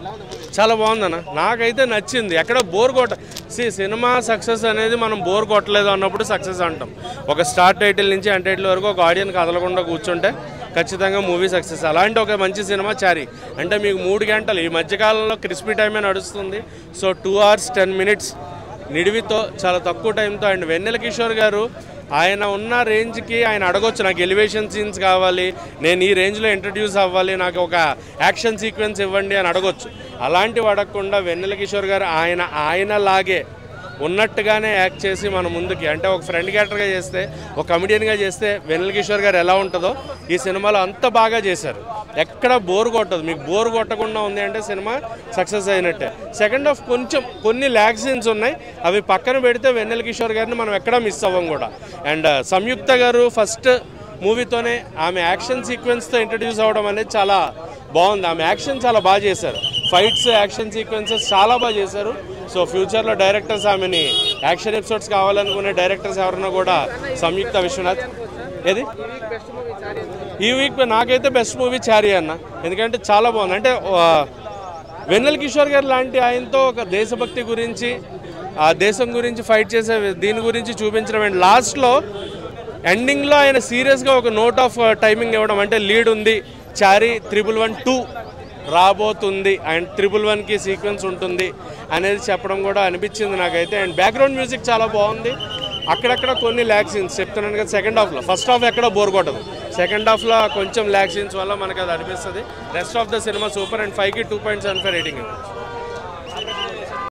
చాలా బాగుందన్న నాకైతే నచ్చింది ఎక్కడ బోర్ కొట్ట సి సినిమా సక్సెస్ అనేది మనం బోర్ కొట్టలేదు అన్నప్పుడు సక్సెస్ అంటాం ఒక స్టార్ట్ టైటిల్ నుంచి అండ్ టైటిల్ వరకు ఒక ఆడియన్ కదలకుండా కూర్చుంటే ఖచ్చితంగా మూవీ సక్సెస్ అలాంటి ఒక మంచి సినిమా చారి అంటే మీకు మూడు గంటలు ఈ మధ్యకాలంలో క్రిస్పీ టైమే నడుస్తుంది so two hours ten minutes నిడివితో చాలా తక్కువ టైంతో అండ్ వెన్నెల కిషోర్ గారు ఆయన ఉన్న రేంజ్కి ఆయన అడగొచ్చు నాకు ఎలివేషన్ సీన్స్ కావాలి నేను ఈ రేంజ్లో ఇంట్రడ్యూస్ అవ్వాలి నాకు ఒక యాక్షన్ సీక్వెన్స్ ఇవ్వండి అని అడగొచ్చు అలాంటివి అడగకుండా వెన్నెల కిషోర్ గారు ఆయన ఆయనలాగే ఉన్నట్టుగానే యాక్ట్ చేసి మన ముందుకి అంటే ఒక ఫ్రెండ్ క్యారెక్టర్గా చేస్తే ఒక కమెడియన్గా చేస్తే వెన్నెల కిషోర్ గారు ఎలా ఉంటుందో ఈ సినిమాలో అంత బాగా చేశారు ఎక్కడ బోర్ కొట్టదు మీకు బోర్ కొట్టకుండా ఉంది అంటే సినిమా సక్సెస్ అయినట్టే సెకండ్ హాఫ్ కొంచెం కొన్ని ల్యాగ్ సీన్స్ ఉన్నాయి అవి పక్కన పెడితే వెన్నెల కిషోర్ గారిని మనం ఎక్కడా మిస్ అవ్వం కూడా అండ్ సంయుక్త గారు ఫస్ట్ మూవీతోనే ఆమె యాక్షన్ సీక్వెన్స్తో ఇంట్రడ్యూస్ అవ్వడం అనేది చాలా బాగుంది ఆమె యాక్షన్ చాలా బాగా చేశారు ఫైట్స్ యాక్షన్ సీక్వెన్సెస్ చాలా బాగా చేశారు సో ఫ్యూచర్లో డైరెక్టర్స్ ఆమెని యాక్షన్ ఎపిసోడ్స్ కావాలనుకునే డైరెక్టర్స్ ఎవరన్నా కూడా సంయుక్త విశ్వనాథ్ ఏది ఈ వీక్ నాకైతే బెస్ట్ మూవీ చారి అన్న ఎందుకంటే చాలా బాగుంది అంటే ఆ, వెన్నెల కిషోర్ గారు లాంటి ఆయనతో ఒక దేశభక్తి గురించి ఆ దేశం గురించి ఫైట్ చేసే దీని గురించి చూపించడం అండ్ లాస్ట్లో ఎండింగ్లో ఆయన సీరియస్గా ఒక నోట్ ఆఫ్ టైమింగ్ ఇవ్వడం అంటే లీడ్ ఉంది చారి త్రిబుల్ వన్ టూ రాబోతుంది అండ్ త్రిబుల్ వన్కి సీక్వెన్స్ ఉంటుంది అనేది చెప్పడం కూడా అనిపించింది నాకైతే అండ్ బ్యాక్గ్రౌండ్ మ్యూజిక్ చాలా బాగుంది అక్కడక్కడ కొన్ని ల్యాక్ సీన్స్ చెప్తున్నాను కదా సెకండ్ హాఫ్లో ఫస్ట్ హాఫ్ ఎక్కడ బోర్ కొట్టదు సెకండ్ హాఫ్లో కొంచెం ల్యాక్ సీన్స్ వల్ల మనకి అది అనిపిస్తుంది rest of the cinema super and ఫైవ్కి two point seven five rating ఇవ్వచ్చు